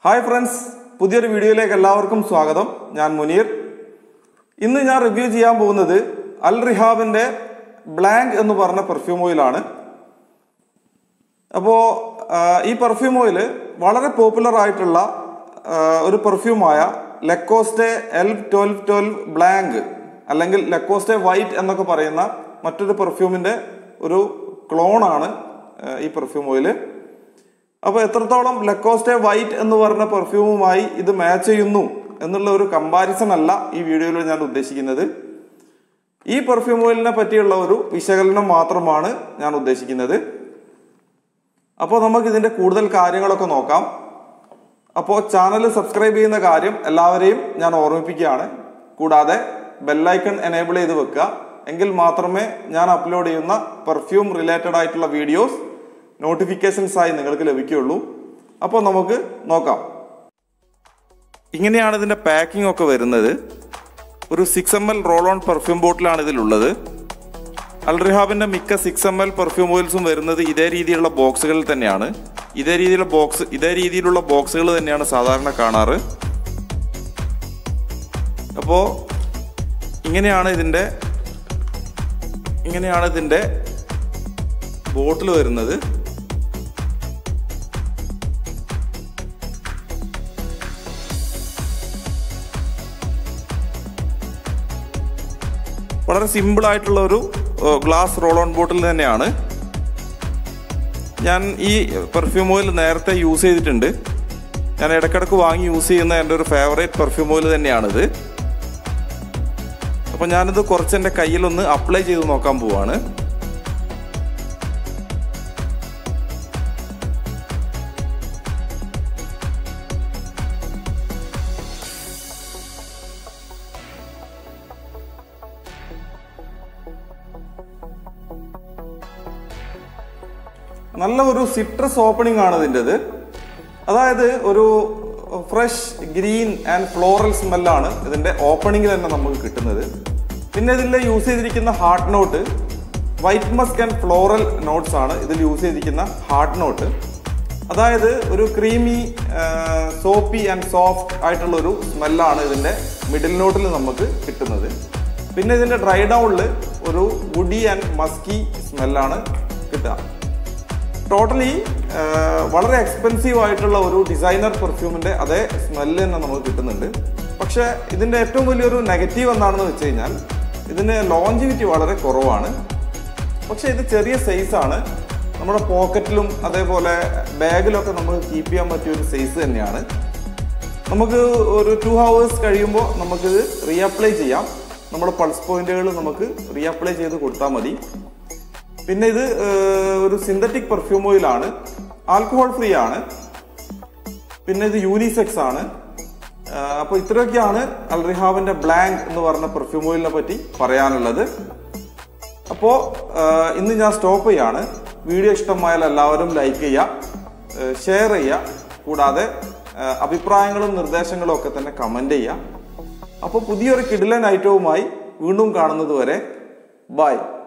hi friends പുതിയൊരു വീഡിയോയിലേക്ക് എല്ലാവർക്കും സ്വാഗതം ഞാൻ മുനീർ ഇന്ന് ഞാൻ റിവ്യൂ ചെയ്യാൻ പോകുന്നത് അൽ റിഹാബിന്റെ ബ്ലാങ്ക് എന്ന് പറഞ്ഞ പെർഫ്യൂം ഓയിലാണ് അപ്പോൾ ഈ പെർഫ്യൂം ഓയിൽ വളരെ പോപ്പുലർ ആയിട്ടുള്ള ആ, ഒരു പെർഫ്യൂമായ Lacoste L twelve twelve blanc അല്ലെങ്കിൽ ലെക്കോസ്റ്റെ വൈറ്റ് എന്നൊക്കെ പറയുന്ന മറ്റൊരു പെർഫ്യൂമിന്റെ ഒരു ക്ലോണാണ് ആ, ഈ പെർഫ്യൂം ഓയിൽ അപ്പോൾ എത്രത്തോളം ലെക്കോസ്റ്റെ വൈറ്റ് എന്ന് പറഞ്ഞ പെർഫ്യൂമുമായി ഇത് മാച്ച് ചെയ്യുന്നു എന്നുള്ള ഒരു കമ്പാരിസൺ അല്ല ഈ വീഡിയോയിൽ ഞാൻ ഉദ്ദേശിക്കുന്നത് ഈ പെർഫ്യൂം ഓയിലിനെ പറ്റിയുള്ള ഒരു വിശകലനം മാത്രമാണ് ഞാൻ ഉദ്ദേശിക്കുന്നത് അപ്പോൾ നമുക്ക് ഇതിന്റെ കൂടുതൽ കാര്യങ്ങളൊക്കെ നോക്കാം അപ്പോൾ ചാനൽ സബ്സ്ക്രൈബ് ചെയ്യുന്ന കാര്യം എല്ലാവരെയും ഞാൻ ഓർമ്മിപ്പിക്കുകയാണ് കൂടാതെ ബെല്ലൈക്കൺ എനേബിൾ ചെയ്ത് വെക്കുക എങ്കിൽ മാത്രമേ ഞാൻ അപ്ലോഡ് ചെയ്യുന്ന പെർഫ്യൂം റിലേറ്റഡ് ആയിട്ടുള്ള വീഡിയോസ് നോട്ടിഫിക്കേഷൻസ് ആയി നിങ്ങൾക്ക് ലഭിക്കുകയുള്ളൂ അപ്പോൾ നമുക്ക് നോക്കാം ഇങ്ങനെയാണ് ഇതിന്റെ പാക്കിംഗ് ഒക്കെ വരുന്നത് ഒരു six M L roll on perfume ബോട്ടിലാണ് ഇതിലുള്ളത് അൽറിഹാബിന്റെ മിക്ക സിക്സ് എം എൽ പെർഫ്യൂം ഓയിൽസും വരുന്നത് ഇതേ രീതിയിലുള്ള ബോക്സുകളിൽ തന്നെയാണ് ഇതേ രീതിയിലുള്ള ബോക്സ് ഇതേ രീതിയിലുള്ള ബോക്സുകൾ തന്നെയാണ് സാധാരണ കാണാറ് അപ്പോൾ ഇങ്ങനെയാണ് ഇതിന്റെ ഇങ്ങനെയാണ് ഇതിന്റെ ബോട്ടിൽ വരുന്നത് വളരെ സിമ്പിൾ ആയിട്ടുള്ള ഒരു ഗ്ലാസ് റോൾ ഓൺ ബോട്ടിൽ തന്നെയാണ് ഞാൻ ഈ പെർഫ്യൂം ഓയിൽ നേരത്തെ യൂസ് ചെയ്തിട്ടുണ്ട് ഞാൻ ഇടയ്ക്കിടയ്ക്ക് വാങ്ങി യൂസ് ചെയ്യുന്ന എൻ്റെ ഒരു ഫേവറേറ്റ് പെർഫ്യൂം ഓയിൽ തന്നെയാണിത് അപ്പം ഞാനിത് കുറച്ച് എൻ്റെ കയ്യിലൊന്ന് അപ്ലൈ ചെയ്ത് നോക്കാൻ പോവാണ് നല്ല ഒരു സിട്രസ് ഓപ്പണിംഗ് ആണ് ഇതിൻ്റെത് അതായത് ഒരു ഫ്രഷ് ഗ്രീൻ ആൻഡ് ഫ്ലോറൽ സ്മെല്ലാണ് ഇതിന്റെ ഓപ്പണിംഗിൽ തന്നെ നമുക്ക് കിട്ടുന്നത് പിന്നെ ഇതിൽ യൂസ് ചെയ്തിരിക്കുന്ന heart note white musk and floral notes ആണ് ഇതിൽ യൂസ് ചെയ്തിരിക്കുന്ന ഹാർട്ട് നോട്ട് അതായത് ഒരു ക്രീമി സോപ്പി ആൻഡ് സോഫ്റ്റ് ആയിട്ടുള്ള ഒരു സ്മെല്ലാണ് ഇതിന്റെ മിഡിൽ നോട്ടിൽ നമുക്ക് കിട്ടുന്നത് പിന്നെ ഇതിന്റെ ഡ്രൈ ഡൗണിൽ ഒരു വുഡി ആൻഡ് മസ്കി സ്മെല്ലാണ് കിട്ടുക ടോട്ടലി വളരെ എക്സ്പെൻസീവ് ആയിട്ടുള്ള ഒരു ഡിസൈനർ പെർഫ്യൂമിന്റെ അതേ സ്മെല്ല് തന്നെ നമുക്ക് കിട്ടുന്നുണ്ട് പക്ഷെ ഇതിന്റെ ഏറ്റവും വലിയൊരു നെഗറ്റീവ് എന്താണെന്ന് വെച്ച് കഴിഞ്ഞാൽ ഇതിന് ലോഞ്ചിവിറ്റി വളരെ കുറവാണ് പക്ഷെ ഇത് ചെറിയ സൈസ് ആണ് നമ്മുടെ പോക്കറ്റിലും അതേപോലെ ബാഗിലൊക്കെ നമുക്ക് കീപ്പ് ചെയ്യാൻ പറ്റിയ ഒരു സൈസ് തന്നെയാണ് നമുക്ക് ഒരു ടു ഹവേഴ്സ് കഴിയുമ്പോൾ നമുക്കിത് റീഅപ്ലൈ ചെയ്യാം നമ്മുടെ പൾസ് പോയിന്റുകൾ നമുക്ക് റീഅപ്ലൈ ചെയ്ത് കൊടുത്താൽ മതി പിന്നെ ഇത് ഏഹ്, ഒരു സിന്തറ്റിക് പെർഫ്യൂം ഓയിലാണ് ആൽക്കഹോൾ ഫ്രീ ആണ് പിന്നെ ഇത് യൂണിസെക്സ് ആണ് അപ്പോൾ ഇത്രയൊക്കെയാണ് അൽറിഹാബിന്റെ ബ്ലാങ്ക് എന്ന് പറഞ്ഞ പെർഫ്യൂം ഓയിലിനെ പറ്റി പറയാനുള്ളത് അപ്പോൾ ഇന്ന് ഞാൻ സ്റ്റോപ്പ് ചെയ്യാണ് വീഡിയോ ഇഷ്ടമായാൽ എല്ലാവരും ലൈക്ക് ചെയ്യുക ഷെയർ ചെയ്യുക കൂടാതെ ഏഹ്, അഭിപ്രായങ്ങളും നിർദ്ദേശങ്ങളും ഒക്കെ തന്നെ കമന്റ് ചെയ്യുക അപ്പോൾ പുതിയൊരു കിടിലൻ ഐറ്റവുമായി വീണ്ടും കാണുന്നത് വരെ ബൈ